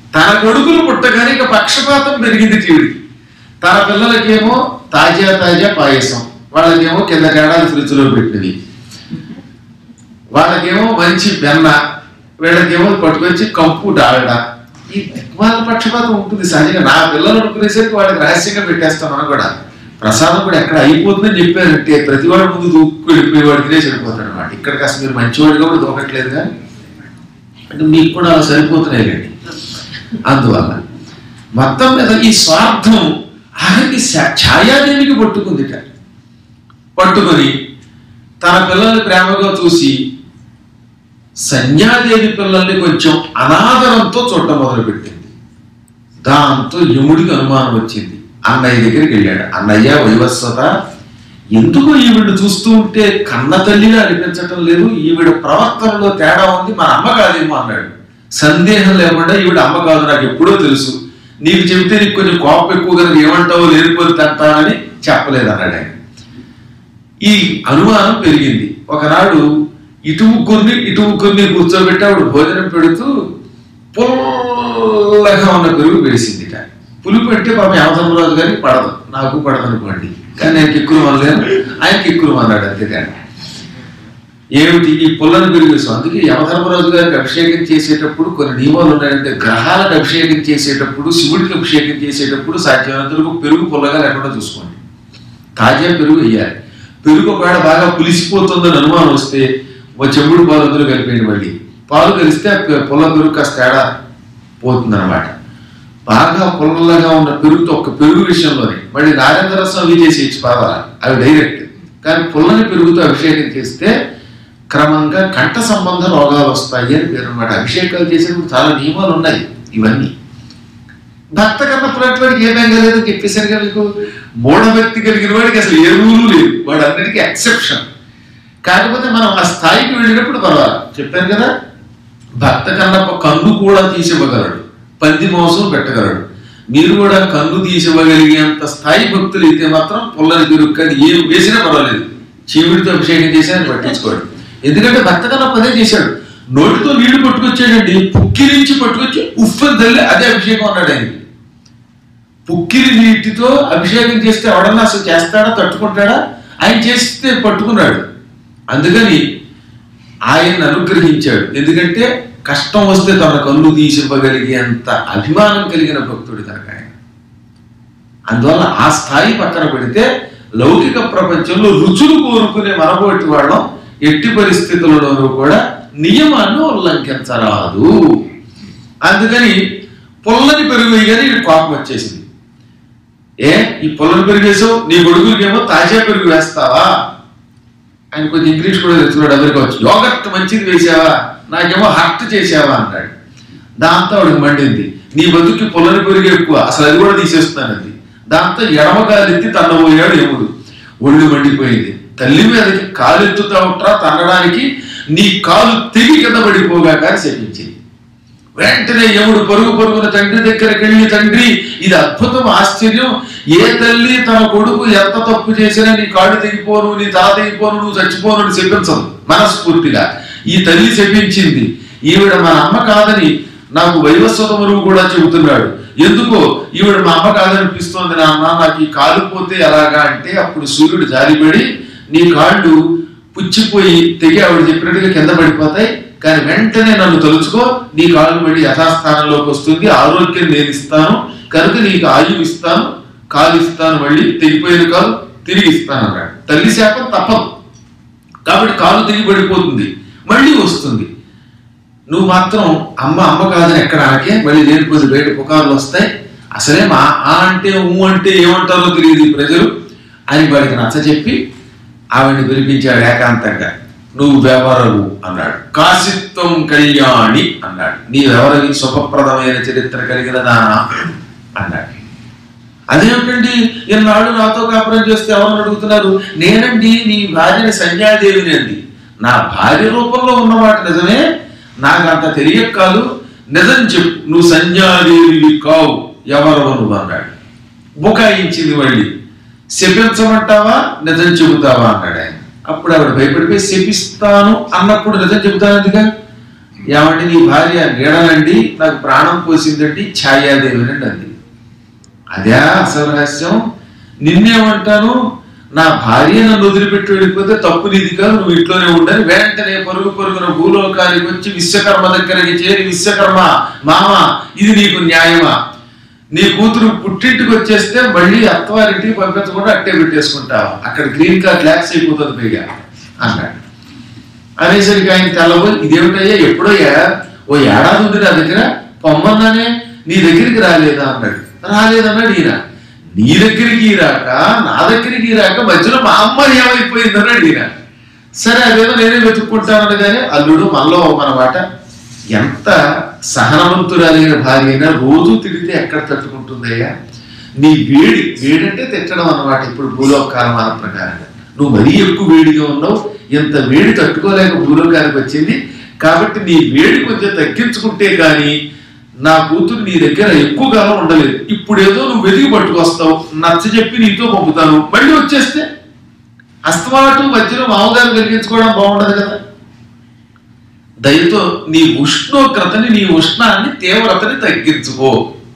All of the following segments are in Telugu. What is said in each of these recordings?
తన కొడుకులు పుట్టగానే ఇక పక్షపాతం పెరిగింది జీవుడికి తన పిల్లలకేమో తాజా తాజా పాయసం వాళ్ళకేమో కింద కేడాలు ఫ్రిడ్జ్లో పెట్టినవి వాళ్ళకేమో మంచి వెన్న వీళ్ళకేమో పట్టుకొచ్చి కంపు డాలడా ఈ దిక్మాల పక్షపాతం ఉంటుంది సహజంగా నా పిల్లలు అనుకునేసరికి వాళ్ళకి రహస్యంగా పెట్టేస్తాం మనం కూడా ప్రసాదం కూడా ఎక్కడ అయిపోతుందని చెప్పారంటే ప్రతి వాడు ముందు దూక్కు వెళ్ళిపోయేవాడు తినే సరిపోతాడు అనమాట ఇక్కడ కాస్త మీరు మంచివాడిగా కూడా దూకట్లేదు కానీ అంటే మీకు కూడా అలా సరిపోతున్నాయి లేండి అందువల్ల మొత్తం మీద ఈ స్వార్థం ఆఖరికి శా- ఛాయాదేవికి పట్టుకుందిట పట్టుకొని తన పిల్లల్ని ప్రేమగా చూసి సంధ్యాదేవి పిల్లల్ని కొంచెం అనాదరంతో చూడటం మొదలుపెట్టింది దాంతో యముడికి అనుమానం వచ్చింది అన్నయ్య దగ్గరికి వెళ్ళాడు అన్నయ్య వైవస్వత ఎందుకు ఈవిడ చూస్తూ ఉంటే కన్న తల్లిగా అనిపించటం లేదు ఈవిడ ప్రవర్తనలో తేడా ఉంది మన అమ్మ కాదేమో అన్నాడు సందేహం లేకుండా ఈవిడ అమ్మ కాదు నాకు ఎప్పుడో తెలుసు నీకు చెబితే నీకు కొంచెం కోపం ఎక్కువ కనుక ఏమంటావో లేనిపోతే తంటానని చెప్పలేదు అన్నాడు ఆయన ఈ అనుమానం పెరిగింది ఒకనాడు ఇటు ముగ్గురిని ఇటు ముగ్గురిని కూర్చోబెట్టి ఆవిడ భోజనం పెడుతూ పుల్లగా ఉన్న పెరుగు వేసిందిట పులుపు అంటే పాపం యామధర్మరాజు గారికి పడదు నాకు పడదు అనుకోండి కానీ నేను కిక్కులు అనలేను ఆయన కిక్కులు అన్నాడు అంతేగాని ఏమిటి ఈ పుల్లని పెరుగు వేసాం అందుకే యమధర్మరాజు గారికి అభిషేకం చేసేటప్పుడు కొన్ని నియమాలు ఉన్నాయంటే గ్రహాలకు అభిషేకం చేసేటప్పుడు శివుడికి అభిషేకం చేసేటప్పుడు సాధ్యమైనంతవరకు పెరుగు పుల్లగా లేకుండా చూసుకోండి తాజా పెరుగు వేయాలి పెరుగు ఒకవేళ బాగా పులిసిపోతుందని అనుమానం వస్తే ఓ చెంబుడు పాలు అందులో కలిపేయండి మళ్ళీ పాలు కలిస్తే ఆ పె- పుల్ల పెరుగు కాస్త తేడా పోతుందన్నమాట బాగా పుల్లగా ఉన్న పెరుగుతో ఒక పెరుగు విషయంలోనే మళ్ళీ నారేంద్ర రసం అవి చేసి ఇచ్చి పర్వాలా అవి డైరెక్ట్ కానీ పుల్లని పెరుగుతో అభిషేకం చేస్తే క్రమంగా కంఠ సంబంధ రోగాలు వస్తాయి అని పేరు అనమాట అభిషేకాలు చేసేటప్పుడు చాలా నియమాలు ఉన్నాయి ఇవన్నీ భక్త కన్నప్పుడు వాడికి ఏ బెంగ లేదని చెప్పేసరిగా మీకు మూఢభక్తి కలిగిన వాడికి అసలు ఏ రూలు లేదు వాడు అన్నిటికీ ఎక్సెప్షన్ కాకపోతే మనం ఆ స్థాయికి వెళ్ళినప్పుడు పర్వాలేదు చెప్పాను కదా భక్త కన్నప్ప కన్ను కూడా తీసివ్వగలడు పంది మోసం పెట్టగలడు మీరు కూడా కన్ను తీసివ్వగలిగేంత స్థాయి భక్తులు అయితే మాత్రం పుల్లని పెరుగు కానీ ఏం వేసినా పర్వాలేదు చీవుడితో అభిషేకం చేసి ఆయన పట్టించుకోడు ఎందుకంటే భక్త కన్నప్ప అదే చేశాడు నోటితో నీళ్లు పట్టుకొచ్చాడండి పుక్కి నుంచి పట్టుకొచ్చి ఉఫ్ఫని తల్లి అదే అభిషేకం అన్నాడు ఆయనకి పుక్కిరి నీటితో అభిషేకం చేస్తే ఎవడన్నా అసలు చేస్తాడా తట్టుకుంటాడా ఆయన చేస్తే పట్టుకున్నాడు అందుకని ఆయన అనుగ్రహించాడు ఎందుకంటే కష్టం వస్తే తన కన్ను తీసివ్వగలిగేంత అభిమానం కలిగిన భక్తుడు కనుక ఆయన అందువల్ల ఆ స్థాయి పక్కన పెడితే లౌకిక ప్రపంచంలో రుచులు కోరుకునే మనబోటి వాళ్ళం ఎట్టి పరిస్థితులలోనూ కూడా నియమాన్ని ఉల్లంఘించరాదు అందుకని పుల్లని పెరుగు వేయగానే వీడికి కోపం వచ్చేసింది ఏ ఈ పుల్లని పెరుగు వేసావు నీ కొడుకులకేమో తాజా పెరుగు వేస్తావా ఆయన కొంచెం ఇంగ్లీష్ కూడా తెలుసుకున్నాడు అమెరికా వచ్చి యోగర్ట్ మంచిది వేసావా నాకేమో హర్ట్ చేసావా అన్నాడు దాంతో ఆవిడకి మండింది నీ బతుకి పుల్లని పెరుగు ఎక్కువ అసలు అది కూడా తీసేస్తానంది దాంతో ఎడమగాలెత్తి తన్నబోయాడు యముడు ఒళ్ళు మండిపోయింది తల్లి మీదకి కాలు ఎత్తుతా ఉంటా తన్నడానికి నీ కాలు తెగి కింద పడిపోగా కానీ శపించింది వెంటనే యముడు పరుగు పరుగున తండ్రి దగ్గరికి వెళ్ళి తండ్రి ఇది అద్భుతం ఆశ్చర్యం ఏ తల్లి తన కొడుకు ఎంత తప్పు చేసినా నీ కాళ్ళు తెగిపోను నీ తల తెగిపోను నువ్వు చచ్చిపోను అని చెప్పించదు మనస్ఫూర్తిగా ఈ తల్లి చెప్పించింది ఈవిడ మన అమ్మ కాదని నాకు వైవస్వత మరువు కూడా చెబుతున్నాడు ఎందుకో ఈవిడ మా అమ్మ కాదనిపిస్తోంది నాన్న నాకు ఈ కాలు పోతే ఎలాగా అంటే అప్పుడు సూర్యుడు జారిపడి నీ కాళ్ళు పుచ్చిపోయి తెగి ఆవిడ చెప్పినట్టుగా కింద పడిపోతాయి కానీ వెంటనే నన్ను తలుచుకో నీ కాలు మళ్ళీ యథాస్థానంలోకి వస్తుంది ఆరోగ్యం నేను ఇస్తాను కనుక నీకు ఆయువు ఇస్తాను కాలు ఇస్తాను మళ్ళీ తెగిపోయిన కాలు తిరిగి ఇస్తాను అన్నాడు తల్లి శాపం తప్పదు కాబట్టి కాలు తిరిగి పడిపోతుంది మళ్ళీ వస్తుంది నువ్వు మాత్రం అమ్మ అమ్మ కాదని ఎక్కడ ఆకే మళ్ళీ లేనిపోతే బయట పుకార్లు వస్తాయి అసలే మా ఆ అంటే ఊ అంటే ఏమంటారో తెలియదు ఈ ప్రజలు అని వాడికి నచ్చ చెప్పి ఆవిడ్ని పిలిపించాడు ఏకాంతంగా నువ్వు వ్యవరవు అన్నాడు కాశిత్వం కళ్యాణి అన్నాడు నీ వ్యవరవి శుభప్రదమైన చరిత్ర కలిగిన దానా అన్నాడు అదేమిటండి ఇన్నాళ్ళు నాతో కాపురం చేస్తే ఎవరిని అడుగుతున్నారు నేనండి నీ భార్యని సంధ్యాదేవిని అండి నా భార్య రూపంలో ఉన్నమాట నిజమే నాకు అంత తెలియక కాదు నిజం చెప్పు నువ్వు సంధ్యాదేవి కావు ఎవరవ నువ్వు అన్నాడు బుకాయించింది మళ్ళీ శపించమంటావా నిజం చెబుతావా అన్నాడు ఆయన అప్పుడు ఆవిడ భయపడిపోయి శపిస్తాను అన్నప్పుడు నిజం చెబుతానందిగా ఏమండి నీ భార్య నీడనండి నాకు ప్రాణం పోసిందండి ఛాయాదేవినండి అంది అదే అసలు రహస్యం నిన్నేమంటాను నా భార్య నన్ను వదిలిపెట్టి వెళ్ళిపోతే తప్పు నీది కాదు నువ్వు ఇంట్లోనే ఉండని వెంటనే పరుగు పరుగున భూలోకానికి వచ్చి విశ్వకర్మ దగ్గరికి చేరి విశ్వకర్మ మామ ఇది నీకు న్యాయమా నీ కూతురు పుట్టింటికి వచ్చేస్తే మళ్ళీ అత్తవారింటికి పంపించకుండా అట్టే పెట్టేసుకుంటావా అక్కడ గ్రీన్ కార్డ్ ల్యాక్స్ అయిపోతుంది పైగా అన్నాడు అనేసరికి ఆయన తెల్లబోయి ఇదేమిటయ్యా ఎప్పుడోయ్యా ఓ ఏడాది ఉంది నా దగ్గర పొమ్మన్నానే నీ దగ్గరికి రాలేదా అన్నాడు రాలేదన్నాడు ఈయన నీ దగ్గరికి రాక నా దగ్గరికి రాక మధ్యలో మా అమ్మ ఏమైపోయింది అన్నాడు ఈయన సరే అదేదో నేనే వెతుక్కుంటాను కానీ అల్లుడు మనలో మనమాట ఎంత సహనవంతురాలైన భార్య అయినా రోజు తిడితే ఎక్కడ తట్టుకుంటుందయ్యా నీ వేడి వేడంటే తిట్టడం అన్నమాట ఇప్పుడు భూలోకాలమాన ప్రకారంగా నువ్వు మరీ ఎక్కువ వేడిగా ఉన్నావు ఇంత వేడి తట్టుకోలేక భూలోకానికి వచ్చింది కాబట్టి నీ వేడి కొంచెం తగ్గించుకుంటే కానీ నా కూతురు నీ దగ్గర ఎక్కువ కాలం ఉండలేదు ఇప్పుడు ఏదో నువ్వు వెతికి పట్టుకొస్తావు నచ్చ చెప్పి నీతో పంపుతాను మళ్ళీ వచ్చేస్తే అస్తమాటు మధ్యలో మామగారు వెలిగించుకోవడం బాగుండదు కదా దయతో నీ ఉష్ణోగ్రతని నీ ఉష్ణాన్ని తీవ్రతని తగ్గించుకో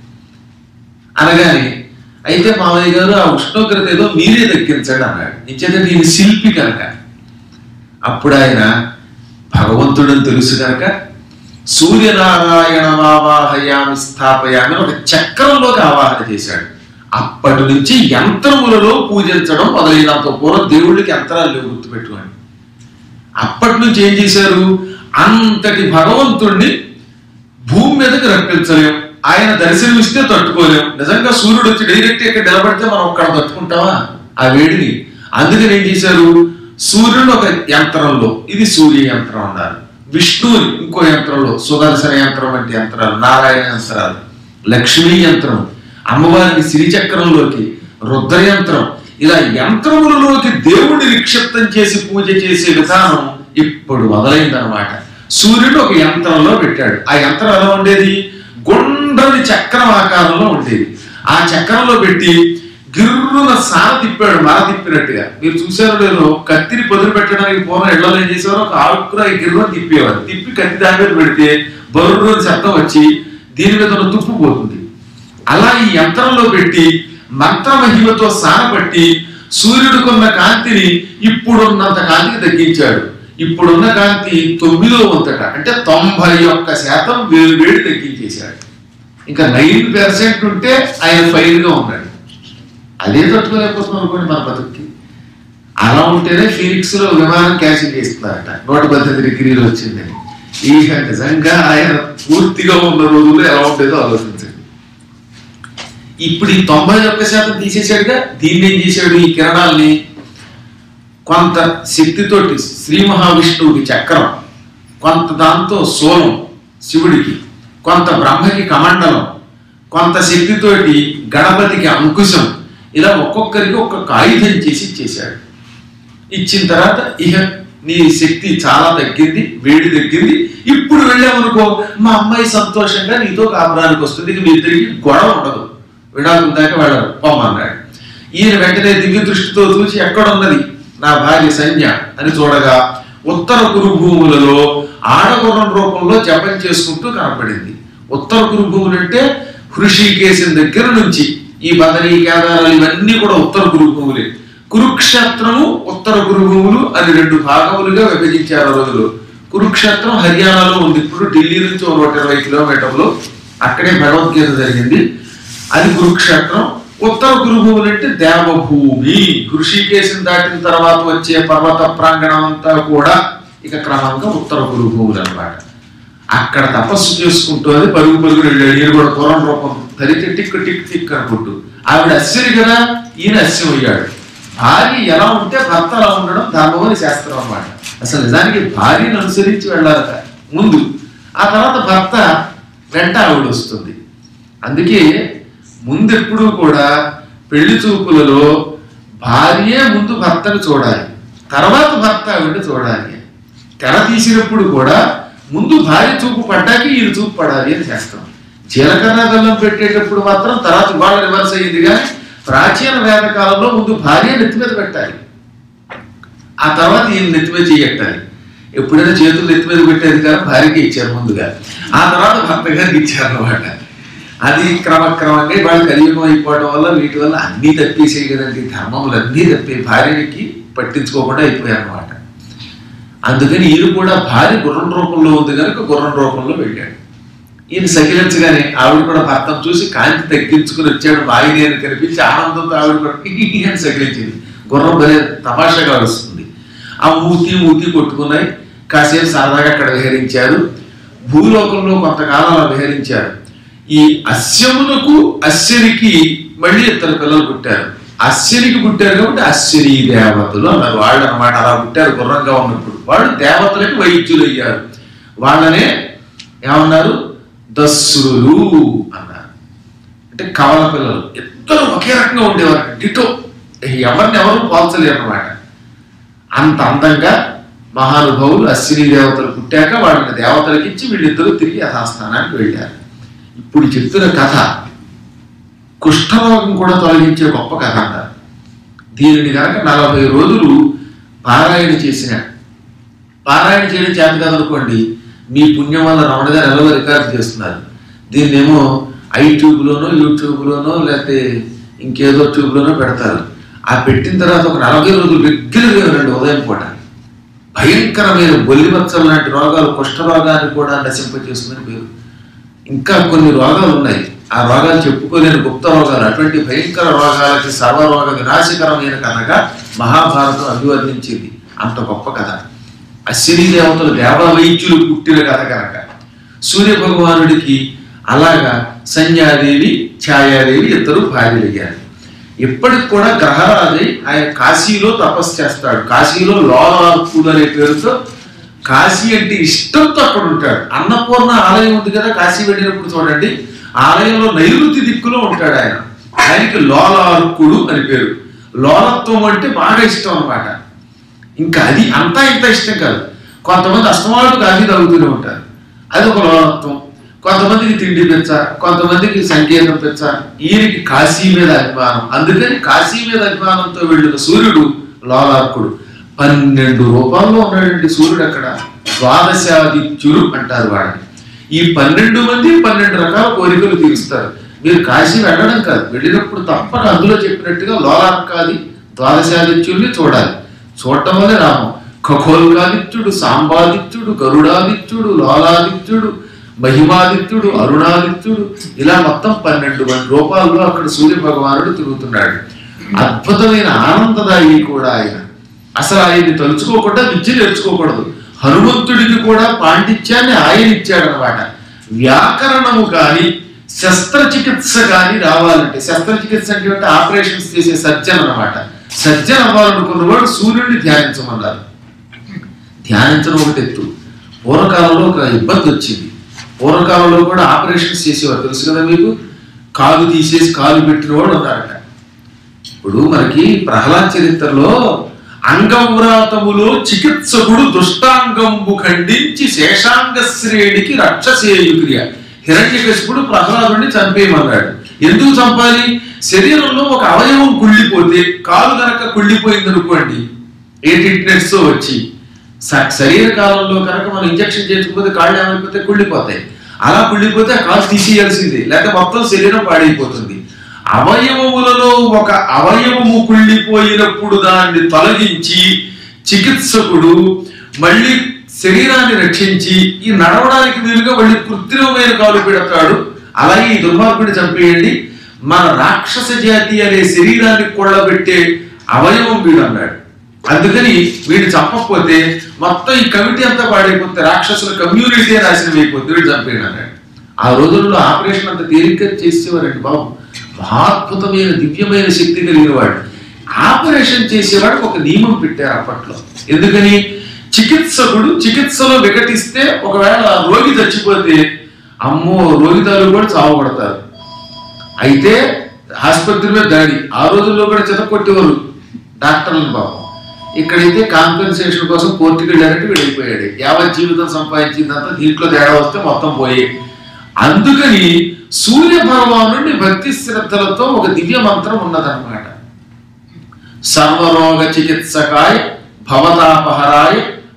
అనగానే అయితే మామయ్య గారు ఆ ఉష్ణోగ్రత ఏదో మీరే తగ్గించండి అన్నాడు నిజంగా నేను శిల్పి కనుక అప్పుడు ఆయన భగవంతుడని తెలుసు కనుక సూర్యనారాయణ ఆవాహయామి స్థాపయామి అని ఒక చక్రంలోకి ఆవాహన చేశాడు అప్పటి నుంచి యంత్రములలో పూజించడం మొదలైనంత పూర్వం దేవుడికి యంత్రాలు లేవు గుర్తుపెట్టుకోండి అప్పటి నుంచి ఏం చేశారు అంతటి భగవంతుణ్ణి భూమి మీదకి రప్పించలేం ఆయన దర్శనమిస్తే తట్టుకోలేం నిజంగా సూర్యుడు వచ్చి డైరెక్ట్ ఇక్కడ నిలబడితే మనం ఒక్కడ తట్టుకుంటామా ఆ వేడిని అందుకని ఏం చేశారు సూర్యుడు ఒక యంత్రంలో ఇది సూర్య యంత్రం అన్నారు విష్ణువుని ఇంకో యంత్రంలో సుదర్శన యంత్రం వంటి యంత్రాలు నారాయణ యంత్రాలు లక్ష్మీ యంత్రం అమ్మవారిని శ్రీచక్రంలోకి రుద్ర యంత్రం ఇలా యంత్రములలోకి దేవుడిని నిక్షిప్తం చేసి పూజ చేసే విధానం ఇప్పుడు మొదలైందనమాట సూర్యుడు ఒక యంత్రంలో పెట్టాడు ఆ యంత్రం ఎలా ఉండేది గుండ్రని చక్రం ఆకారంలో ఉండేది ఆ చక్రంలో పెట్టి గిర్రున సార తిప్పాడు మర తిప్పినట్టుగా మీరు చూసారో లేదో కత్తిని పొదిలి పెట్టడానికి పూర్వం ఇళ్లలో ఏం చేసేవారు ఒక ఆకురా గిర్రున తిప్పేవారు తిప్పి కత్తి దాని మీద పెడితే బరువు శబ్దం వచ్చి దీని మీద ఉన్న తుప్పు పోతుంది అలా ఈ యంత్రంలో పెట్టి మంత్ర మహిమతో సానపట్టి సూర్యుడికున్న కాంతిని ఇప్పుడున్నంత కాంతికి తగ్గించాడు ఇప్పుడున్న కాంతి తొమ్మిదో వంతట అంటే తొంభై ఒక్క శాతం వేలు వేడి తగ్గించేశాడు ఇంకా నైన్ పర్సెంట్ ఉంటే ఆయన ఫైన్ గా ఉన్నాడు అదే తట్టుకోలేకపోతున్నాం అనుకోండి మన బతుక్కి అలా ఉంటేనే ఫీనిక్స్ లో విమానం క్యాన్సిల్ చేస్తున్నారట నూట పద్దెనిమిది డిగ్రీలు వచ్చిందని ఇక నిజంగా ఆయన పూర్తిగా ఉన్న రోజుల్లో ఎలా ఉండేదో ఆలోచించండి ఇప్పుడు ఈ తొంభై ఒక్క శాతం తీసేశాడుగా దీన్ని ఏం చేశాడు ఈ కిరణాల్ని కొంత శక్తితోటి శ్రీ మహావిష్ణువుకి చక్రం కొంత దాంతో సోలం శివుడికి కొంత బ్రహ్మకి కమండలం కొంత శక్తితోటి గణపతికి అంకుశం ఇలా ఒక్కొక్కరికి ఒక్కొక్క ఆయుధం చేసి ఇచ్చేశాడు ఇచ్చిన తర్వాత ఇక నీ శక్తి చాలా తగ్గింది వేడి తగ్గింది ఇప్పుడు వెళ్ళామనుకో మా అమ్మాయి సంతోషంగా నీతో కాపురానికి వస్తుంది ఇక మీ ఇద్దరికి గొడవ ఉండదు విడాకుల దాకా వెళ్ళరు పొమ్మన్నాడు ఈయన వెంటనే దివ్య దృష్టితో చూసి ఎక్కడున్నది నా భార్య సంధ్య అని చూడగా ఉత్తర కురు భూములలో ఆడగుర్రం రూపంలో జపం చేసుకుంటూ కనపడింది ఉత్తర కురు భూములు అంటే హృషికేశం దగ్గర నుంచి ఈ బదరీ కేదారాలు ఇవన్నీ కూడా ఉత్తర కురు భూములే కురుక్షేత్రము ఉత్తర కురు భూములు అని రెండు భాగములుగా విభజించారు ఆ రోజులు కురుక్షేత్రం హర్యానాలో ఉంది ఇప్పుడు ఢిల్లీ నుంచి ఒక నూట ఇరవై కిలోమీటర్లు అక్కడే భగవద్గీత జరిగింది అది కురుక్షేత్రం ఉత్తర గురుభూములు అంటే దేవభూమి హృషికేశం దాటిన తర్వాత వచ్చే పర్వత ప్రాంగణం అంతా కూడా ఇక క్రమంగా ఉత్తర గురుభూములు అన్నమాట అక్కడ తపస్సు చేసుకుంటూ అది పరుగు పరుగులు వెళ్ళాడు ఈయన కూడా పురం రూపం ధరితే టిక్ టిక్ టిక్ అనుకుంటూ ఆవిడ అశ్వరి కదా ఈయన అశ్వం అయ్యాడు భార్య ఎలా ఉంటే భర్త అలా ఉండడం ధర్మం అని శాస్త్రం అన్నమాట అసలు నిజానికి భార్యను అనుసరించి వెళ్ళాలట ముందు ఆ తర్వాత భర్త వెంట ఆవిడ వస్తుంది అందుకే ముందెప్పుడు కూడా పెళ్లి చూపులలో భార్యే ముందు భర్తను చూడాలి తర్వాత భర్త ఆవిడ చూడాలి తెర తీసినప్పుడు కూడా ముందు భార్య చూపు పడ్డాక ఈయన చూపు పడాలి అని శాస్త్రం జీలకర్ర బెల్లం పెట్టేటప్పుడు మాత్రం తర్వాత వాళ్ళ రివర్స్ అయ్యింది కానీ ప్రాచీన వేద కాలంలో ముందు భార్య నెత్తి మీద పెట్టాలి ఆ తర్వాత ఈయన నెత్తి మీద చెయ్యట్టాలి ఎప్పుడైనా చేతులు ఎత్తి మీద పెట్టేది కానీ భార్యకి ఇచ్చారు ముందుగా ఆ తర్వాత భర్త గారికి ఇచ్చారు అనమాట అది క్రమక్రమంగా వాళ్ళు కలియుగం అయిపోవడం వల్ల వీటి వల్ల అన్నీ తప్పేసాయి కదండి ధర్మములు అన్నీ తప్పే భార్యకి పట్టించుకోకుండా అయిపోయాయి అనమాట అందుకని ఈయన కూడా భార్య గుర్రం రూపంలో ఉంది కనుక గుర్రం రూపంలో వెళ్ళాడు ఈయన సకిలించగానే ఆవిడ కూడా భర్తను చూసి కాంతి తగ్గించుకుని వచ్చాడు వాయిని అని కనిపించి ఆనందంతో ఆవిడ కూడా అని సకిలించింది గుర్రం భలే తమాషాగా వస్తుంది ఆ మూతి మూతి కొట్టుకున్నాయి కాసేపు సరదాగా అక్కడ విహరించారు భూలోకంలో కొంతకాలం అలా విహరించారు ఈ అస్యమునకు అశ్వనికి మళ్ళీ ఇద్దరు పిల్లలు పుట్టారు అశ్వనికి పుట్టారు కాబట్టి అశ్వనీ దేవతలు అన్నారు వాళ్ళు అనమాట అలా పుట్టారు గుర్రంగా ఉన్నప్పుడు వాళ్ళు దేవతలకు వైద్యులు అయ్యారు వాళ్ళనే ఏమన్నారు దస్రులు అన్నారు అంటే కవల పిల్లలు ఇద్దరు ఒకే రకంగా ఉండేవారు డిటో ఎవరిని ఎవరు పోల్చలేరు అనమాట అంత అందంగా మహానుభావులు అశ్విని దేవతలు పుట్టాక వాళ్ళని దేవతలకి ఇచ్చి వీళ్ళిద్దరూ తిరిగి యథాస్థానానికి వెళ్ళారు ఇప్పుడు చెప్తున్న కథ కుష్ఠరోగం కూడా తొలగించే గొప్ప కథ అంటారు దీనిని కనుక నలభై రోజులు పారాయణ చేసిన పారాయణ చేయడం చేత కాదనుకోండి మీ పుణ్యం వల్ల రమణ గారు ఎలాగో రికార్డు చేస్తున్నారు దీన్నేమో ఐట్యూబ్లోనో యూట్యూబ్లోనో లేకపోతే ఇంకేదో ట్యూబ్లోనో పెడతారు ఆ పెట్టిన తర్వాత ఒక నలభై రోజులు రెగ్యులర్గా వినండి ఉదయం పూట భయంకరమైన బొల్లిమచ్చలు లాంటి రోగాలు కుష్ఠరోగాన్ని కూడా నశింపజేస్తుందని పేరు ఇంకా కొన్ని రోగాలు ఉన్నాయి ఆ రోగాలు చెప్పుకోలేని గుప్త రోగాలు అటువంటి భయంకర రోగాలకి సర్వరోగ వినాశకరమైన కథగా మహాభారతం అభివర్ణించింది అంత గొప్ప కథ అశ్విని దేవతలు దేవవైద్యులు పుట్టిన కథ కనుక సూర్య భగవానుడికి అలాగా సంధ్యాదేవి ఛాయాదేవి ఇద్దరు భార్యలయ్యారు ఇప్పటికి కూడా గ్రహరాజై ఆయన కాశీలో తపస్సు చేస్తాడు కాశీలో లోలార్కుడు అనే పేరుతో కాశీ అంటే ఇష్టంతో అక్కడ ఉంటాడు అన్నపూర్ణ ఆలయం ఉంది కదా కాశీ వెళ్ళినప్పుడు చూడండి ఆలయంలో నైరుతి దిక్కులో ఉంటాడు ఆయన ఆయనకి లోలార్కుడు అని పేరు లోలత్వం అంటే బాగా ఇష్టం అన్నమాట ఇంకా అది అంతా ఇంత ఇష్టం కాదు కొంతమంది అస్తమాలు కాఫీ తాగుతూనే ఉంటారు అది ఒక లోలత్వం కొంతమందికి తిండి పెంచ కొంతమందికి సంకేతం పెంచ ఈయనకి కాశీ మీద అభిమానం అందుకని కాశీ మీద అభిమానంతో వెళ్ళిన సూర్యుడు లోలార్కుడు పన్నెండు రూపాల్లో ఉన్నాడండి సూర్యుడు అక్కడ ద్వాదశాదిత్యులు అంటారు వాడిని ఈ పన్నెండు మంది పన్నెండు రకాల కోరికలు తీరుస్తారు మీరు కాశీ వెళ్ళడం కాదు వెళ్ళినప్పుడు తప్పక అందులో చెప్పినట్టుగా లోలార్కాది ద్వాదశాదిత్యుల్ని చూడాలి చూడటం వల్లే రామం ఖగోల్కాదిత్యుడు సాంబాదిత్యుడు గరుడాదిత్యుడు లోలాదిత్యుడు మహిమాదిత్యుడు అరుణాదిత్యుడు ఇలా మొత్తం పన్నెండు మంది రూపాల్లో అక్కడ సూర్య భగవానుడు తిరుగుతున్నాడు అద్భుతమైన ఆనందదాయి కూడా ఆయన అసలు ఆయన్ని తలుచుకోకుండా విద్య నేర్చుకోకూడదు హనుమంతుడికి కూడా పాండిత్యాన్ని ఆయన ఇచ్చాడనమాట వ్యాకరణము కానీ శస్త్రచికిత్స కానీ రావాలంటే శస్త్రచికిత్స అంటే ఏంటి? ఆపరేషన్స్ చేసే సర్జన్ అన్నమాట సర్జన్ అవ్వాలనుకున్నవాడు సూర్యుడిని ధ్యానించమన్నారు ధ్యానించడం ఒకటి ఎత్తు పూర్వకాలంలో ఒక ఇబ్బంది వచ్చింది పూర్వకాలంలో కూడా ఆపరేషన్స్ చేసేవారు తెలుసు కదా మీకు కాలు తీసేసి కాలు పెట్టిన వాడు ఉన్నారట ఇప్పుడు మనకి ప్రహ్లాద్ చరిత్రలో అంగవ్రాతములో చికిత్సకుడు దుష్టాంగంబు ఖండించి శేషాంగ శ్రేణికి రక్షసేయుక్రియ హిరణ్యకశిపుడు ప్రహ్లాదుడిని చంపేయమన్నాడు ఎందుకు చంపాలి శరీరంలో ఒక అవయవం కుళ్ళిపోతే కాలు గనక కుళ్ళిపోయింది అనుకోండి ఏ ట్రీట్మెంట్స్ వచ్చి స- శరీర కాలంలో కనుక మనం ఇంజక్షన్ చేయకపోతే కాళ్ళు ఏమైపోతే కుళ్ళిపోతాయి అలా కుళ్ళిపోతే ఆ కాలు తీసేయాల్సిందే లేకపోతే మొత్తం శరీరం పాడైపోతుంది అవయవములలో ఒక అవయవము కుళ్ళిపోయినప్పుడు దాన్ని తొలగించి చికిత్సకుడు మళ్ళీ శరీరాన్ని రక్షించి ఈ నడవడానికి వీలుగా మళ్ళీ కృత్రిమమైన కాలు పెడతాడు అలాగే ఈ దుర్మార్గుడిని చంపేయండి మన రాక్షస జాతి అనే శరీరాన్ని కొళ్ళబెట్టే అవయవం వీడు అన్నాడు అందుకని వీడు చంపకపోతే మొత్తం ఈ కమిటీ అంతా పాడైపోతే రాక్షసుల కమ్యూనిటీ నాశనం అయిపోతే వీడు చంపేయడు అన్నాడు ఆ రోజుల్లో ఆపరేషన్ అంత తేలిక చేసేవారండి బాబు మహాద్భుతమైన దివ్యమైన శక్తి కలిగిన వాడు ఆపరేషన్ చేసేవాడికి ఒక నియమం పెట్టారు అప్పట్లో ఎందుకని చికిత్సకుడు చికిత్సలో వికటిస్తే ఒకవేళ రోగి చచ్చిపోతే అమ్మో రోగితాలు కూడా చావబడతారు అయితే ఆసుపత్రి మీద దాడి ఆ రోజుల్లో కూడా చెతకొట్టేవారు డాక్టర్లను పాపం ఇక్కడైతే కాంపెన్సేషన్ కోసం కోర్టుకి వెళ్ళారంటే వెళ్ళిపోయాడు యావత్ జీవితం సంపాదించిందంతా దీంట్లో తేడా వస్తే మొత్తం పోయే అందుకని సూర్య భగవానుడి భక్తి శ్రద్ధలతో ఒక దివ్య మంత్రం ఉన్నదన్నమాట సర్వరోగ చికిత్సకాయ భవతాపహరాయ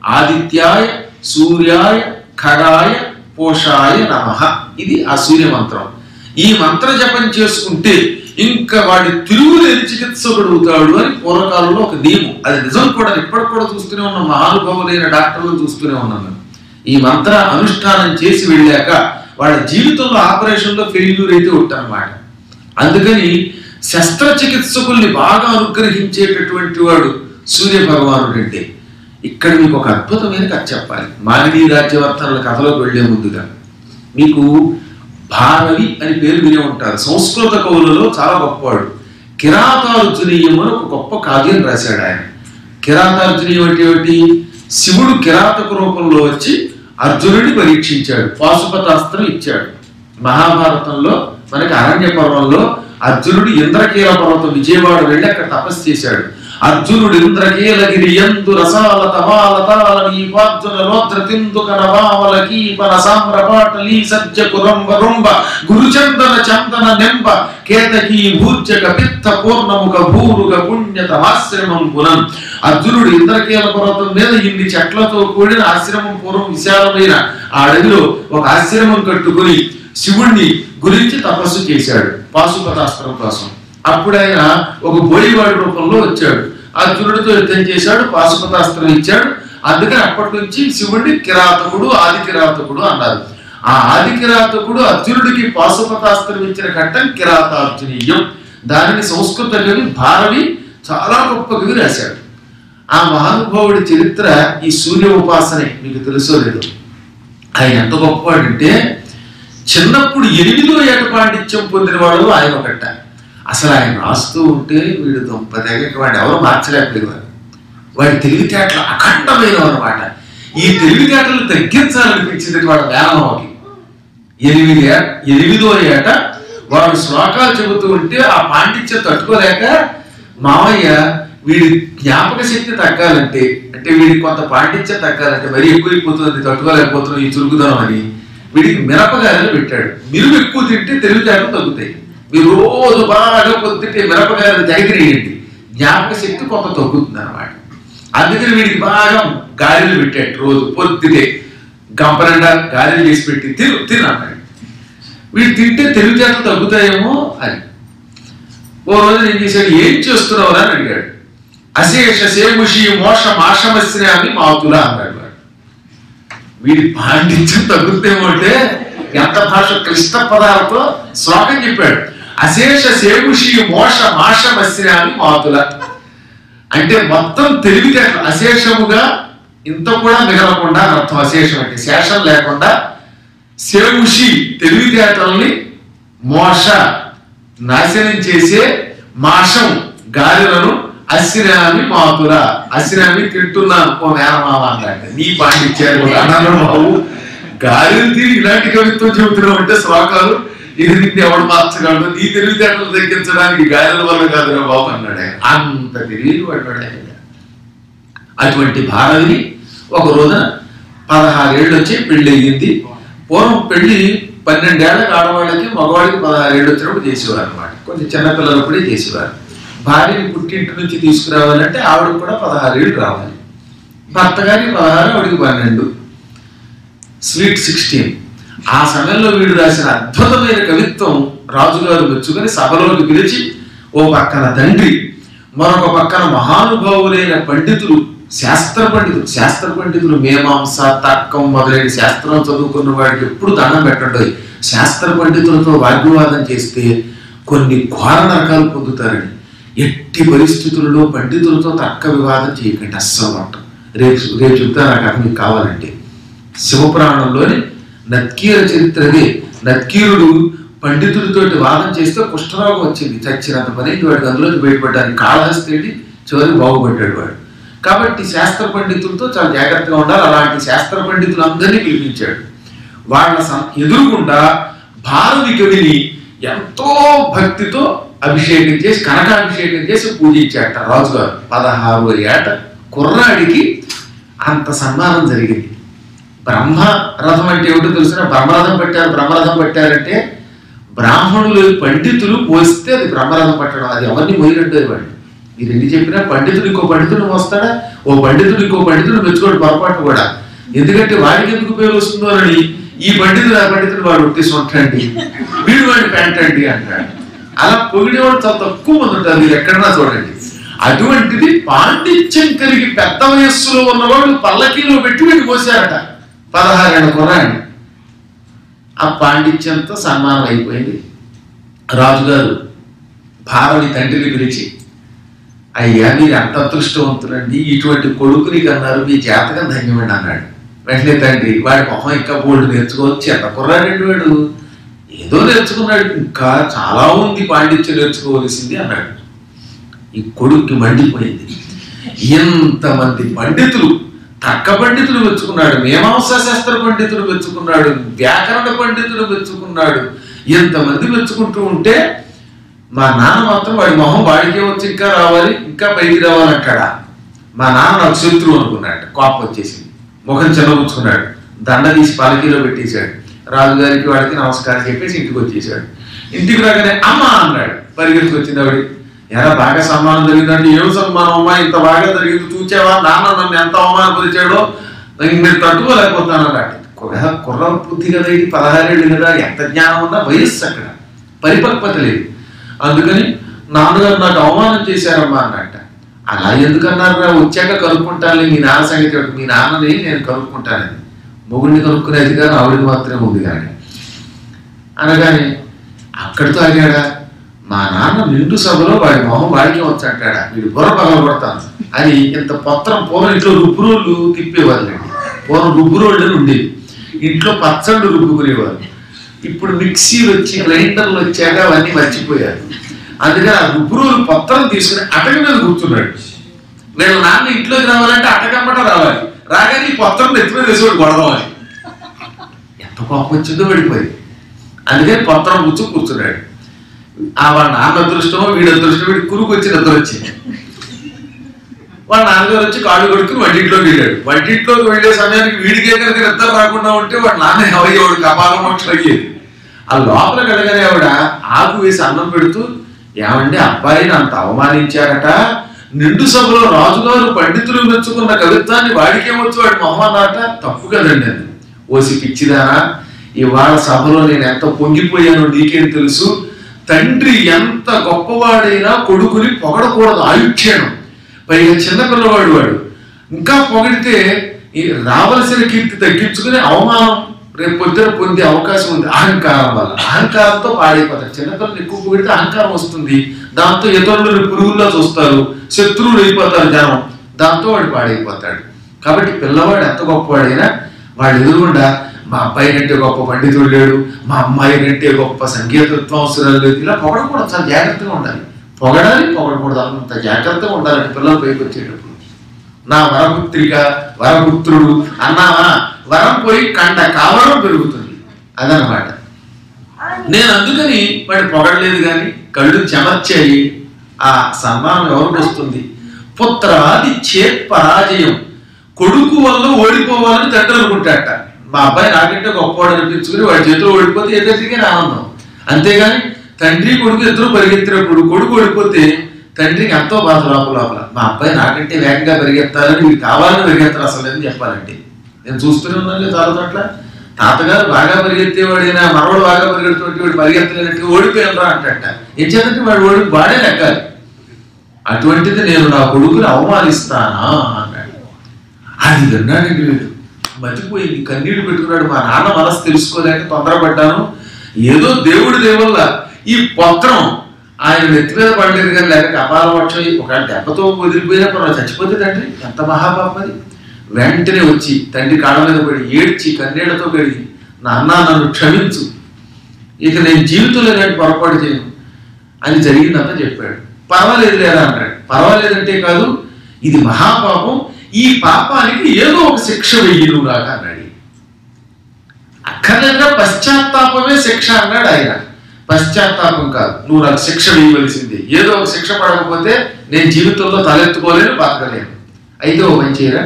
ఆదిత్యాయ సూర్యాయ ఖగాయ పోషాయ నమ ఇది ఆ సూర్య మంత్రం ఈ మంత్ర జపం చేసుకుంటే ఇంకా వాడి తిరుగులేని చికిత్సకుడు అవుతాడు అని పూర్వకాలంలో ఒక నియమం అది నిజం కూడా ఇప్పటికి కూడా చూస్తూనే ఉన్నాం మహానుభావులైన డాక్టర్లు చూస్తూనే ఉన్నాం మేము. ఈ మంత్ర అనుష్ఠానం చేసి వెళ్ళాక వాళ్ళ జీవితంలో ఆపరేషన్లో ఫెయిల్యూర్ అయితే ఉంటారన్నమాట అందుకని శస్త్రచికిత్సకుల్ని బాగా అనుగ్రహించేటటువంటి వాడు సూర్య భగవానుడు అంటే ఇక్కడ మీకు ఒక అద్భుతమైన కథ చెప్పాలి మాలినీ రాజ్యవర్తనల కథలోకి వెళ్లే ముందుగా మీకు భారవి అని పేరు వినే ఉంటారు సంస్కృత కవులలో చాలా గొప్పవాడు కిరాతార్జునీయం అని ఒక గొప్ప కావ్యం రాశాడు ఆయన కిరాతార్జునీయం అంటే ఏమిటి శివుడు కిరాతక రూపంలో వచ్చి అర్జునుడిని పరీక్షించాడు పాశుపతాస్త్రం ఇచ్చాడు మహాభారతంలో మనకి అరణ్య పర్వంలో అర్జునుడు ఇంద్రకీల పర్వతం విజయవాడ వెళ్ళి అక్కడ తపస్సు చేశాడు అర్జునుడు ఇంద్రకీలగిరి ఎందు రసాల తవాల తాల నీపార్జున రోద్ర తిందుక నవావల కీపన సామ్రపాటలీ సజ్జ కురంబ రుంబ గురుచందన చందన నెంబ కేతకీ భూర్జక పిత్త పూర్ణముఖ భూరుగ పుణ్యత ఆశ్రమం పునం అర్జునుడు ఇంద్రకీల పర్వతం మీద ఇన్ని చెట్లతో కూడిన ఆశ్రమం పూర్వం విశాలమైన ఆ అడవిలో ఒక ఆశ్రమం కట్టుకుని శివుణ్ణి గురించి తపస్సు చేశాడు పాశుపతాస్త్రం కోసం అప్పుడు ఆయన ఒక బోయివాడి రూపంలో వచ్చాడు అర్జునుడితో యుద్ధం చేశాడు పాశుపతాస్త్రం ఇచ్చాడు అందుకని అప్పటి నుంచి శివుడిని కిరాతకుడు ఆది కిరాతకుడు అన్నారు ఆ ఆది కిరాతకుడు అర్జునుడికి పాశుపతాస్త్రం ఇచ్చిన ఘట్టం కిరాతార్జునీయం దానిని సంస్కృత కవి భారవి చాలా గొప్ప కవి రాశాడు ఆ మహానుభావుడి చరిత్ర ఈ సూర్య ఉపాసనే మీకు తెలుసో లేదు ఆయన ఎంత గొప్పవాడంటే చిన్నప్పుడు ఎనిమిదో ఏట పాండిత్యం పొందిన వాడు ఆయన ఒకట అసలు ఆయన రాస్తూ ఉంటే వీడు దొంప దగ్గర వాడు ఎవరు మార్చలేకపోయేవారు వాడి తెలివితేటలు అఖండమైన అనమాట ఈ తెలివితేటలు తగ్గించాలనిపించింది వాడు మేనమావకి ఎనిమిది ఏ- ఎనిమిదో ఏట వాడు శ్లోకాలు చెబుతూ ఉంటే ఆ పాండిత్యం తట్టుకోలేక మావయ్య వీడి జ్ఞాపక శక్తి తగ్గాలంటే అంటే వీడికి కొంత పాండిత్యం తగ్గాలంటే మరీ ఎక్కువైపోతుంది తట్టుకోలేకపోతున్నాం ఈ చురుకుదనం అని వీడికి మిరపకాయలు పెట్టాడు మిరుగు ఎక్కువ తింటే తెలివితేటలు తగ్గుతాయి మీరు రోజు బాగా పొద్దుంటే మిరపకాయలు దగ్గరేయండి జ్ఞాపక శక్తి కొంత తగ్గుతుంది అనమాట అందుకని వీడికి బాగా గాలిలు పెట్టాడు రోజు పొద్దుటే గంపరండా గాలిలు చేసి పెట్టి తిను తిను అన్నాడు వీడు తింటే తెలివితేటలు తగ్గుతాయేమో అని ఓ రోజు ఏం చేశాడు ఏం చేస్తున్నావు అని అడిగాడు అశేష సేముషి మోష మాషమస్యామి మాతులా అన్నాడు వాడు వీడి పాండిత్యం తగ్గుతేమో అంటే ఎంత భాష క్లిష్ట పదాలతో శ్లోకం చెప్పాడు అశేష సేముషి మోష మాషమస్యామి మాతుల అంటే మొత్తం తెలివితేటలు అశేషముగా ఇంత కూడా మిగలకుండా అని అర్థం అశేషం అంటే శేషం లేకుండా సేముషి తెలివితేటల్ని మోష నాశనం చేసే మాషం గాలిలను అసిరామి మాతుల అసిరామి తింటున్నాను ఓ మేనమామ అన్నాడు నీ పాండిత్యాలు అన్నారు బాబు గాలిని తీరి ఇలాంటి కవిత్వం చెబుతున్నావు అంటే శ్లోకాలు ఇది నిన్ను ఎవడు మార్చగలడు నీ తెలివితేటలు తగ్గించడానికి గాలిల వల్ల కాదురా బాబు అన్నాడు ఆయన అంత తెలివి పడ్డాడు ఆయన అటువంటి భారవిని ఒక రోజున పదహారేళ్ళు వచ్చి పెళ్లి అయ్యింది పూర్వం పెళ్లి పన్నెండేళ్లకు ఆడవాళ్ళకి మగవాళ్ళకి పదహారేళ్ళు వచ్చినప్పుడు చేసేవారు అనమాట కొంచెం చిన్నపిల్లలప్పుడే చేసేవారు భార్యని పుట్టింటి నుంచి తీసుకురావాలంటే ఆవిడకి కూడా పదహారేళ్ళు రావాలి భర్త గారికి పదహారు ఆవిడికి పన్నెండు స్వీట్ సిక్స్టీన్ ఆ సమయంలో వీడు రాసిన అద్భుతమైన కవిత్వం రాజుగారు మెచ్చుకొని సభలోకి పిలిచి ఓ పక్కన తండ్రి మరొక పక్కన మహానుభావులైన పండితులు శాస్త్ర పండితులు శాస్త్ర పండితులు మీమాంస తర్కం మొదలైన శాస్త్రం చదువుకున్న వాడికి ఎప్పుడు దండం పెట్టండి శాస్త్ర పండితులతో వాగ్వివాదం చేస్తే కొన్ని ఘోర నరకాలు పొందుతారని ఎట్టి పరిస్థితులలో పండితులతో తర్క వివాదం చేయకండి అస్సలు అంటాం రేపు రేపు చెప్తా నాకు కథ మీకు కావాలంటే శివపురాణంలోని నత్కీర చరిత్రదే నత్కీరుడు పండితుడితోటి వాదం చేస్తే కుష్ఠరోగం వచ్చింది చచ్చినంత పని వాడికి అందులోకి బయటపడ్డానికి కాళహస్తేడి చివరికి బాగుపడ్డాడు వాడు కాబట్టి శాస్త్ర పండితులతో చాలా జాగ్రత్తగా ఉండాలి అలాంటి శాస్త్ర పండితులందరినీ పిలిపించాడు వాళ్ళ సం- ఎదురుగుండా భారవి కవిని ఎంతో భక్తితో అభిషేకం చేసి కనకాభిషేకం చేసి పూజించాట రాజుగారు పదహారు ఏట కుర్రాడికి అంత సన్మానం జరిగింది బ్రహ్మ రథం అంటే ఏమిటో తెలిసిన బ్రహ్మరథం పట్టారు బ్రహ్మరథం పట్టారంటే బ్రాహ్మణులు పండితులు మోస్తే అది బ్రహ్మరథం పట్టడం అది ఎవరిని మోయినట్టు వాళ్ళు మీరు ఎన్ని చెప్పినా పండితుడు ఇంకో పండితుడు వస్తాడా ఓ పండితుడు ఇంకో పండితుడు మెచ్చుకోడు పొరపాటు కూడా ఎందుకంటే వాడికి ఎందుకు పేరు వస్తుందో అని ఈ పండితుడు ఆ పండితుడు వాడు ఒట్టి సొంటండి వీడు వాడి ప్యాంట్ అండి అంటాడు అలా పొగిడేవాడు చాలా తక్కువ మంది ఉంటారు మీరు ఎక్కడన్నా చూడండి అటువంటిది పాండిత్యం కలిగి పెద్ద వయస్సులో ఉన్నవాడు పల్లకీలో పెట్టి వీడిని పోసారట పదహారేళ్ళ కుర్రాడిని ఆ పాండిత్యంతో సన్మానం అయిపోయింది రాజుగారు భారవి తండ్రిని పిలిచి అయ్యా మీరు ఎంత అదృష్టవంతులండి ఇటువంటి కొడుకుని కన్నారు మీ జాతకం ధన్యమండి అన్నాడు వెంటనే తండ్రి వాడి మొహం ఇంకా బోల్డ్ నేర్చుకోవచ్చు ఎంత కుర్రాడండి వాడు ఏదో నేర్చుకున్నాడు ఇంకా చాలా ఉంది పాండిత్యం నేర్చుకోవలసింది అన్నాడు ఈ కొడుక్కి మండిపోయింది ఎంతమంది పండితులు తర్క పండితులు మెచ్చుకున్నాడు మీమాంసా శాస్త్ర పండితులు మెచ్చుకున్నాడు వ్యాకరణ పండితులు మెచ్చుకున్నాడు ఎంతమంది మెచ్చుకుంటూ ఉంటే మా నాన్న మాత్రం వాడి మొహం వాడికే వచ్చి ఇంకా రావాలి ఇంకా పైకి రావాలంటాడా మా నాన్న నాకు శత్రువు అనుకున్నాడు కోపం వచ్చేసింది ముఖం చెల్లబుచ్చుకున్నాడు దండ తీసి పాలకీలో పెట్టేశాడు రాజుగారికి వాడికి నమస్కారం చెప్పేసి ఇంటికి వచ్చేసాడు ఇంటికి రాగానే అమ్మ అన్నాడు పరిగెత్తి వచ్చింది ఆవిడ ఎరా బాగా సన్మానం జరిగిందంటే ఏం సన్మానం అమ్మా ఇంత బాగా జరిగింది చూచావా నాన్న నన్ను ఎంత అవమానపరిచాడో ఇంక మీరు తట్టుకోలేకపోతున్నాను అన్నట్టు కుర్ర కుర్ర బుద్ధి కదా ఇది పదహారేళ్ళు కదా ఎంత జ్ఞానం ఉన్నా వయస్సు అక్కడ పరిపక్వత లేదు అందుకని నాన్నగారు నాకు అవమానం చేశారమ్మా అన్నట్ట అలా ఎందుకన్నారా వచ్చాక కనుక్కుంటాను మీ నాన్న సంగతి ఏమిటి? మీ నాన్నని నేను కనుక్కుంటానని మొగుడిని కనుక్కునే అధికారం ఆవిడకి మాత్రమే ఉంది కానీ అనగానే అక్కడితో ఆగాడా మా నాన్న నిండు సభలో వాడి మొహం వాడికి వచ్చంటాడా వీడు బుర్ర పగల కొడతాను అని ఇంత పత్రం పూర్వం ఇంట్లో రుబ్బురోళ్ళు తిప్పేవాళ్ళండి పూర్వం రుబ్బురోళ్ళు ఉండేవి ఇంట్లో పచ్చళ్ళు రుబ్బుకునేవారు ఇప్పుడు మిక్సీలు వచ్చి గ్రైండర్లు వచ్చాక అవన్నీ మర్చిపోయారు అందుకని ఆ రుబ్బురోలు పత్రం తీసుకుని అటక మీద కూర్చున్నాడు నేను నాన్న ఇంట్లోకి రావాలంటే అటకమ్మట రావాలి రాగానే ఈ పత్రం నెత్తి మీద వేసేవాడు గొడవాలి ఎంత కోపం వచ్చిందో వెళ్ళిపోయి అందుకని పత్రం కూర్చొని కూర్చున్నాడు ఆ వాళ్ళ నాన్న అదృష్టమో వీడి అదృష్టం వీడి కురుకు వచ్చి నిద్ర వచ్చింది వాళ్ళ నాన్నగారు వచ్చి కాళ్ళు కొడుకుని వంటింట్లోకి వెళ్ళాడు వంటింట్లోకి వెళ్ళే సమయానికి వీడికే కనుక నిద్ర రాకుండా ఉంటే వాడు నాన్న అవయ్యేవాడు కపాల మోక్షం అయ్యేది ఆ లోపల కడగానే ఆవిడ ఆకు వేసి అన్నం పెడుతూ ఏమండి అబ్బాయిని అంత అవమానించారట నిండు సభలో రాజుగారు పండితులు మెచ్చుకున్న కవిత్వాన్ని వాడికేమొచ్చు వాడి మొహమన్నాట తప్పు కదండి అది ఓసి పిచ్చిదానా ఇవాళ సభలో నేను ఎంత పొంగిపోయానో నీకేం తెలుసు తండ్రి ఎంత గొప్పవాడైనా కొడుకుని పొగడకూడదు ఆయుక్షేణం పైగా చిన్న పిల్లవాడు వాడు ఇంకా పొగిడితే ఈ రావలసిన కీర్తి తగ్గించుకుని అవమానం రేపు పొద్దున పొందే అవకాశం ఉంది అహంకారం వల్ల అహంకారంతో పాడైపోతారు చిన్నపిల్లలు ఎక్కువ పొగిడితే అహంకారం వస్తుంది దాంతో ఇతరులను పురుగుల్లో చూస్తారు శత్రువులు అయిపోతారు జనం దాంతో వాడు పాడైపోతాడు కాబట్టి పిల్లవాడు ఎంత గొప్పవాడైనా వాడు ఎదురుగుండా మా అబ్బాయి కంటే గొప్ప పండితుడు లేడు మా అమ్మాయి కంటే గొప్ప సంగీతత్వం అవసరం లేదు ఇలా పొగడకూడదు చాలా జాగ్రత్తగా ఉండాలి పొగడాలి పొగడకూడదు అంత జాగ్రత్తగా ఉండాలంటే పిల్లలు పైకి వచ్చేటప్పుడు నా వరపుత్రిక వరపుత్రుడు అన్నావా వరం పోయి కండ కావడం పెరుగుతుంది అదనమాట నేను అందుకని వాడి పొగడలేదు కానీ కళ్ళు చెమర్చాయి ఆ సన్మానం ఎవరికి వస్తుంది పుత్రాది చేత్ పరాజయం కొడుకు వల్ల ఓడిపోవాలని తండ్రి అనుకుంటాట మా అబ్బాయి నాకంటే గొప్పవాడు అనిపించుకుని వాడి చేతిలో ఓడిపోతే ఎదుటికే ఆనందం అంతేగాని తండ్రి కొడుకు ఇద్దరు పరిగెత్తినప్పుడు కొడుకు ఓడిపోతే తండ్రికి ఎంతో బాధ లోపల లోపల మా అబ్బాయి నాకంటే వేగంగా పరిగెత్తాలని వీడు కావాలని పరిగెత్తారు అసలు అని చెప్పాలంటే నేను చూస్తూనే ఉన్నాను చాలా చోట్ల తాతగారు బాగా పరిగెత్తేవాడైనా మనవడు బాగా పరిగెడుతుంటే వాడు పరిగెత్తలేనట్టు ఓడిపోయినరా అంటట ఏం చేద్దంటే వాడు ఓడి వాడే లెక్కాలి అటువంటిది నేను నా కొడుకుని అవమానిస్తానా అన్నాడు అది విన్నాడండి వీడు మతిపోయింది కన్నీళ్లు పెట్టుకున్నాడు మా నాన్న మనసు తెలుసుకోలేక తొందరపడ్డాను ఏదో దేవుడి దేవల్ల ఈ పత్రం ఆయన నెత్తి మీద పడలేదు కానీ లేక కపాల పక్షం ఒక దెబ్బతో వదిలిపోయినా పర్వాలేదు చచ్చిపోతే తండ్రి ఎంత మహాపాపది వెంటనే వచ్చి తండ్రి కాళ్ళ మీద పడి ఏడ్చి కన్నీళ్లతో కడిగి నాన్న నన్ను క్షమించు ఇక నేను జీవితంలో ఇలాంటి పొరపాటు చేయను అని జరిగిందంతా చెప్పాడు పర్వాలేదు లేదా అన్నాడు పర్వాలేదంటే కాదు ఇది మహాపాపం ఈ పాపానికి ఏదో ఒక శిక్ష వెయ్యి నువ్వు నాకు అన్నాడు అక్కర్లేదుగా పశ్చాత్తాపమే శిక్ష అన్నాడు ఆయన పశ్చాత్తాపం కాదు నువ్వు నాకు శిక్ష వేయవలసింది ఏదో ఒక శిక్ష పడకపోతే నేను జీవితంలో తలెత్తుకోలేను బతకలేను అయితే ఓ పని చేయరా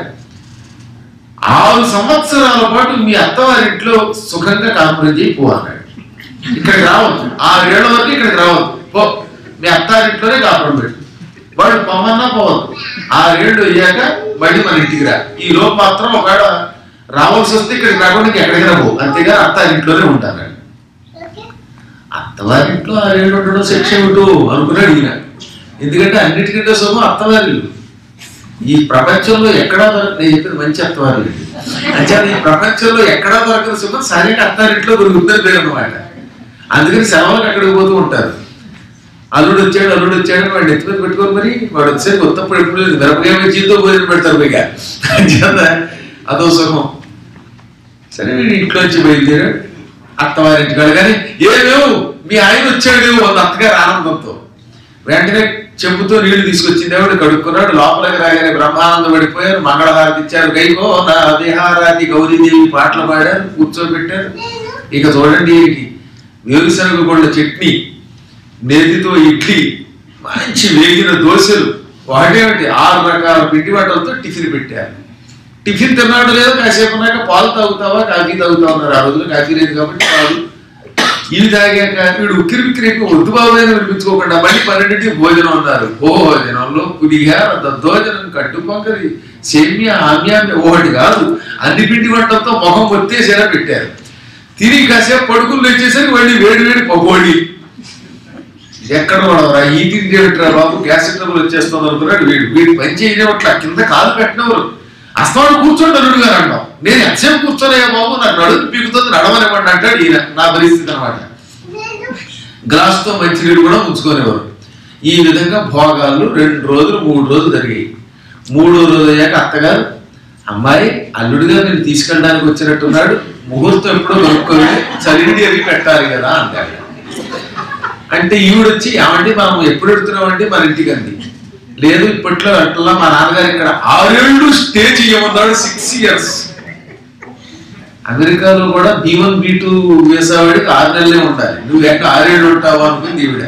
ఆరు సంవత్సరాల పాటు మీ అత్తవారింట్లో సుఖంగా కాపురం చేయి పో అన్నాడు ఇక్కడికి రావద్దు ఆరేళ్ల వరకు ఇక్కడికి రావద్దు పో మీ అత్తారింట్లోనే కాపురం పెట్టు వాడు పొమ్మన్నా పోవద్దు ఆరేళ్ళు అయ్యాక మళ్ళీ మన ఇంటికి రా ఈ లోపు మాత్రం ఒకవేళ రావాల్సి వస్తే ఇక్కడికి రాకుండా ఎక్కడికైనా పో అంతేగా అత్త ఇంట్లోనే ఉంటాను అత్తవారింట్లో ఆరేళ్ళు ఉండడం శిక్ష ఏమిటో అనుకున్నాడు ఈయన ఎందుకంటే అన్నిటికంటే సుఖం అత్తవారిల్లు ఈ ప్రపంచంలో ఎక్కడా దొరక నేను చెప్పేది మంచి అత్తవారిల్లు అంటే ఈ ప్రపంచంలో ఎక్కడా దొరకని సుఖం సరైన అత్తారింట్లో దొరుకుతుందని పేరు అనమాట అందుకని సెలవులకు అక్కడికి పోతూ ఉంటారు అల్లుడు వచ్చాడు అల్లుడు వచ్చాడు వాడు నెత్తి మీద పెట్టుకొని మరి వాడు వచ్చే కొత్తప్పుడు ఎప్పుడు లేదు మిరపకాయ జీతో భోజనం పెడతారు పైగా అంచేత అదో సుఖం సరే వీడు ఇంట్లో వచ్చి బయలుదేరాడు అత్తవారింటి కాదు కానీ ఏమేవు మీ ఆయన వచ్చాడు వాళ్ళ అత్తగారు ఆనందంతో వెంటనే చెంబుతో నీళ్లు తీసుకొచ్చింది ఆవిడ కడుక్కున్నాడు లోపలికి రాగానే బ్రహ్మానందం పడిపోయారు మంగళహారతి ఇచ్చారు గైకో నా విహారాది గౌరీదేవి పాటలు పాడారు కూర్చోబెట్టారు ఇక చూడండి ఈయనకి వేరుశనగ గొళ్ళ చట్నీ నేతితో ఇడ్లీ మంచి వేగిన దోశలు వాటేమిటి ఆరు రకాల పిండి వంటలతో టిఫిన్ పెట్టారు టిఫిన్ తిన్నాడు లేదో కాసేపు ఉన్నాక పాలు తాగుతావా కాఫీ తాగుతావు అన్నారు ఆ రోజులు కాఫీ లేదు కాబట్టి పాలు ఇవి తాగాక వీడు ఉక్కిరి బిక్కిరి అయిపోయి వద్దు బాబోయని వినిపించుకోకుండా మళ్ళీ పన్నెండింటికి భోజనం అన్నారు భోజనంలో పులిహార దద్దోజనం కట్టుపంకరి సేమ్య ఆమ్యామ్య ఒకటి కాదు అన్ని పిండి వంటలతో మొహం ఒత్తేసేలా పెట్టారు తిరిగి కాసేపు పడుకులు వచ్చేసరికి మళ్ళీ వేడి వేడి పకోడీ ఎక్కడ పడవరా ఈ తిండి ఏమిట్రా బాబు గ్యాస్ ట్రబుల్ వచ్చేస్తుంది అనుకున్నాడు వీడు వీడు పని చేయలేవట్లా కింద కాలు పెట్టినవారు అస్తమానం కూర్చోండి అల్లుడు గారు అంటాం నేను ఎంతసేపు కూర్చోలేయా బాబు నాకు నడుము పీకుతుంది నడవనివ్వండి అంటాడు ఈయన నా పరిస్థితి అనమాట గ్లాస్తో మంచినీళ్ళు కూడా ఉంచుకునేవారు ఈ విధంగా భోగాలు రెండు రోజులు మూడు రోజులు జరిగాయి మూడో రోజు అయ్యాక అత్తగారు అమ్మాయి అల్లుడిగా నేను తీసుకెళ్ళడానికి వచ్చినట్టున్నాడు ముహూర్తం ఎప్పుడో కనుక్కొని చలిండి అవి పెట్టాలి కదా అంటాడు అంటే ఈవిడొచ్చి ఏమండి మనం ఎప్పుడు ఎడుతున్నామండి మన ఇంటికి అంది లేదు ఇప్పట్లో అట్లా మా నాన్నగారు ఇక్కడ ఆరేళ్ళు స్టే చేయమన్నాడు సిక్స్ ఇయర్స్ అమెరికాలో కూడా B one B two visa వాడికి ఆరు నెలలే ఉండాలి నువ్వు ఎక్కడ ఆరేళ్ళు ఉంటావు అనుకుంది ఈవిడ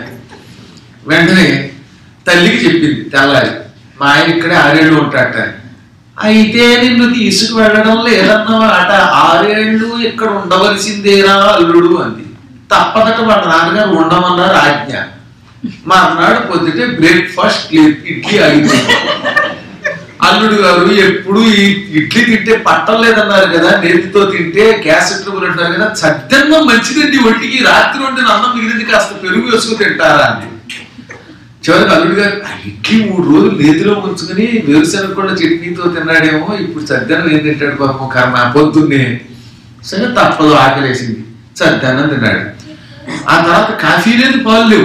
వెంటనే తల్లికి చెప్పింది తెల్లారి మా ఆయన ఇక్కడే ఆరేళ్ళు ఉంటాడట అని. అయితే నిన్ను తీసుకు వెళ్ళడం లేదన్నమాట ఆరేళ్ళు ఇక్కడ ఉండవలసిందేనా అల్లుడు అంది తప్పదట వాళ్ళ నాన్నగారు ఉండమన్నారు ఆజ్ఞ మర్నాడు పొద్దుటే బ్రేక్ఫాస్ట్ ఇడ్లీ అయిపోయింది అల్లుడు గారు ఎప్పుడు ఈ ఇడ్లీ తింటే పట్టం లేదన్నారు కదా నేతితో తింటే గ్యాస్ ట్రబుల్ అంటారు కదా సత్యంగా మంచిదండి ఒంటికి రాత్రి వండిన అన్నం మిగిలింది కాస్త పెరుగు వేసుకుని తింటారా అండి చివరికి అల్లుడు గారు "ఆ ఇడ్లీ మూడు రోజులు నేతిలో ఉంచుకుని వేరుశనగ కూడా చట్నీతో తిన్నాడేమో ఇప్పుడు సద్దన్నం ఏం తింటాడు పాపం కర్మ పొద్దున్నే సరే తప్పదు ఆకలేసింది సద్దన్నం తిన్నాడు ఆ తర్వాత కాఫీ లేదు పాలు లేవు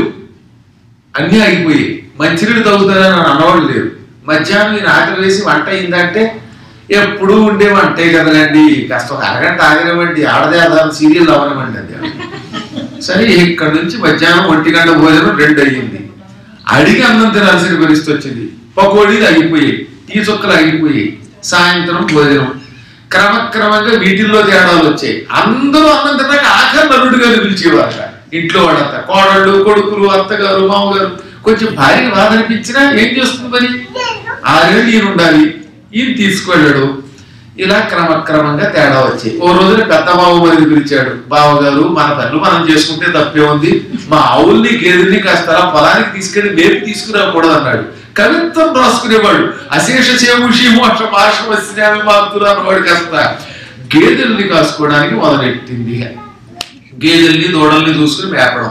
అన్నీ ఆగిపోయాయి మంచినీళ్ళు తాగుతారని అని అన్నవాళ్ళు లేరు మధ్యాహ్నం ఈయన ఆకలి వేసి వంట అయిందంటే ఎప్పుడూ ఉండే వంటే కదలండి కాస్త ఒక అరగంట ఆగనివ్వండి ఆడదే ఆధారం సీరియల్ అవనివ్వండి అది సరే ఇక్కడ నుంచి మధ్యాహ్నం ఒంటి గంట భోజనం రెండు అయ్యింది అడిగి అన్నం తినాల్సిన పరిస్థితి వచ్చింది పకోడీలు ఆగిపోయాయి టీ చుక్కలు ఆగిపోయాయి సాయంత్రం భోజనం క్రమక్రమంగా వీటిల్లో తేడాలు వచ్చాయి అందరూ అన్నం తిన్నాక ఆఖరి నలుడు గారు పిలిచేవారు ఇంట్లో వాళ్ళంతా కోడళ్ళు కొడుకులు అత్తగారు మామగారు కొంచెం భార్య బాధ అనిపించినా ఏం చేస్తుంది మరి ఆరేళ్ళు ఈయన ఉండాలి ఈయన తీసుకెళ్ళాడు ఇలా క్రమక్రమంగా తేడా వచ్చాయి ఓ రోజున పెద్ద బావ మరి పిలిచాడు బావగారు మన పనులు మనం చేసుకుంటే తప్పే ఉంది మా ఆవుల్ని గేదెల్ని కాస్త అలా పొలానికి తీసుకెళ్లి మేపు తీసుకురాకూడదు అన్నాడు కవిత్వం రాసుకునేవాడు అశేష చేముషి మోక్ష భాష వచ్చినామి మాతులు అన్నవాడు కాస్త గేదెల్ని కాసుకోవడానికి మొదలెట్టింది గేదెల్ని దూడల్ని చూసుకుని మేపడం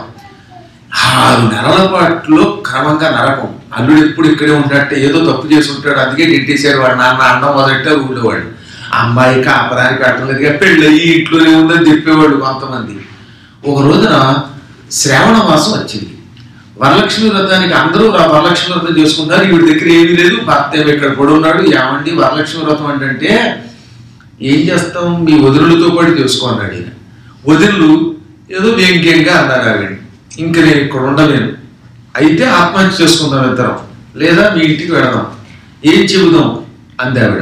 ఆరు నెలల పాటులో క్రమంగా నరకం అల్లుడు ఎప్పుడు ఇక్కడే ఉంటాడంటే ఏదో తప్పు చేసి ఉంటాడు అందుకే నెట్టేశారు వాడు నాన్న అండం మొదలెట్టారు ఊళ్ళోవాడు అమ్మాయి కాపరానికి పెట్టలేదుగా పెళ్ళయి ఇంట్లోనే ఉందని చెప్పేవాడు కొంతమంది ఒక రోజున శ్రావణ మాసం వచ్చింది వరలక్ష్మి వ్రతానికి అందరూ రా- వరలక్ష్మి వ్రతం చేసుకుంటారు వీడి దగ్గర ఏమీ లేదు భర్త ఏమో ఇక్కడ కూడా ఉన్నాడు ఏమండి వరలక్ష్మి వ్రతం అంటే ఏం చేస్తాం మీ వదినులతో పాటు చేసుకోన్నాడు ఈయన వదినులు ఏదో వ్యంగ్యంగా అన్నారు ఆవిడ ఇంక నేను ఇక్కడ ఉండలేను అయితే ఆత్మహత్య చేసుకుందాం ఇద్దరం లేదా మీ ఇంటికి వెళదాం ఏం చెబుదాం అంది ఆవిడ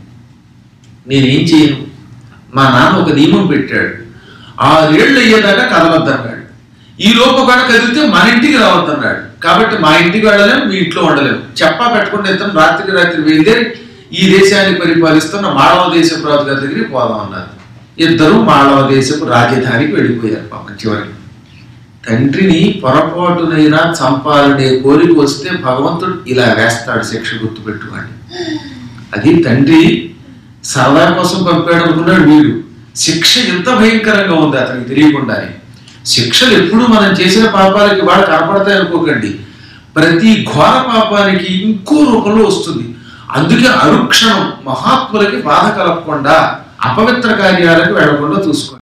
నేనేం చేయను మా నాన్న ఒక నియమం పెట్టాడు ఆరేళ్ళు అయ్యేదాకా కదలొద్దన్నాడు ఈ లోపు కూడా కదిలితే మన ఇంటికి రావద్దన్నాడు కాబట్టి మా ఇంటికి వెళ్ళలేం మీ ఇంట్లో ఉండలేం చెప్పా పెట్టకుండా ఇద్దరం రాత్రికి రాత్రి బయలుదేరి ఈ దేశాన్ని పరిపాలిస్తున్న మాళవ దేశపు రాజు గారి దగ్గరికి పోదాం అన్నారు ఇద్దరు మాళవ దేశపు రాజధానికి వెళ్ళిపోయారు పాపం చివరికి తండ్రిని పొరపాటునైనా చంపాలనే కోరిక వస్తే భగవంతుడు ఇలా వేస్తాడు శిక్ష గుర్తుపెట్టుకోండి అది తండ్రి సరదా కోసం పంపాడు అనుకున్నాడు వీడు శిక్ష ఎంత భయంకరంగా ఉంది అతనికి తెలియకుండానే శిక్షలు ఎప్పుడు మనం చేసిన పాపాలకి వాళ్ళు కనపడతాయి అనుకోకండి ప్రతి ఘోర పాపానికి ఇంకో రూపంలో వస్తుంది అందుకే అనుక్షణం మహాత్ములకి బాధ కలగకుండా అపవిత్ర కార్యాలకు వెళ్లకుండా చూసుకోండి